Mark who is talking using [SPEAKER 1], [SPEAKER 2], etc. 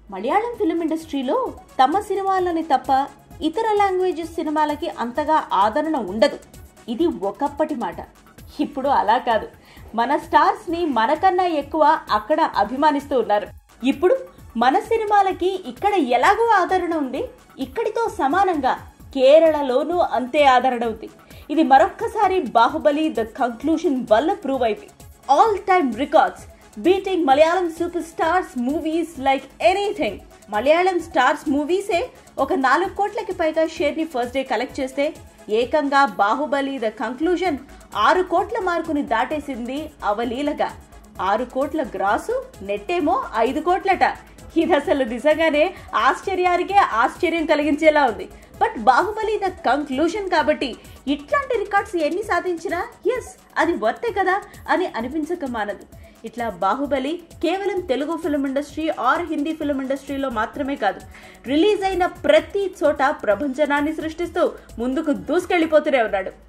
[SPEAKER 1] Malayalam film ఇండస్ట్రీలో తమ సినిమాలని తప్ప ఇతర లాంగ్వేజెస్ సినిమాలకి అంతగా ఆదరణ ఉండదు ఇది ఒకప్పటి మాట ఇప్పుడు అలా కాదు మన స్టార్స్ ని మనకన్నా ఎక్కువ అక్కడ అభిమానిస్తూ ఉన్నారు ఇప్పుడు మన సినిమాలకి ఇక్కడ ఎలాగో ఆదరణ ఉంది ఇక్కడితో సమానంగా కేరళలోనూ అంతే ఆదరణ ఉంది ఇది మరొక్కసారి బాహుబలి ద కంక్లూషన్ వల్ల ప్రూవ్ అయింది all time records beating Malayalam superstars movies like anything Malayalam stars మూవీసే ఒక నాలుగు కోట్లకి పైగా షేర్ని ఫస్ట్ డే కలెక్ట్ చేస్తే ఏకంగా బాహుబలి ద కంక్లూజన్ ఆరు కోట్ల మార్కుని దాటేసింది అవలీలగా ఆరు కోట్ల గ్రాసు నెట్టేమో ఐదు కోట్లట ఇది అసలు నిజంగానే ఆశ్చర్యానికే ఆశ్చర్యం కలిగించేలా ఉంది బట్ బాహుబలి ద కంక్లూషన్ కాబట్టి ఇట్లాంటి రికార్డ్స్ ఎన్ని సాధించినా ఎస్ అది వర్తే కదా అని అనిపించక మానదు ఇట్లా బాహుబలి కేవలం Telugu film industry or Hindi film ఇండస్ట్రీలో మాత్రమే కాదు రిలీజ్ అయిన ప్రతి చోట ప్రభంజనాన్ని సృష్టిస్తూ ముందుకు దూసుకెళ్లిపోతూనే ఉన్నాడు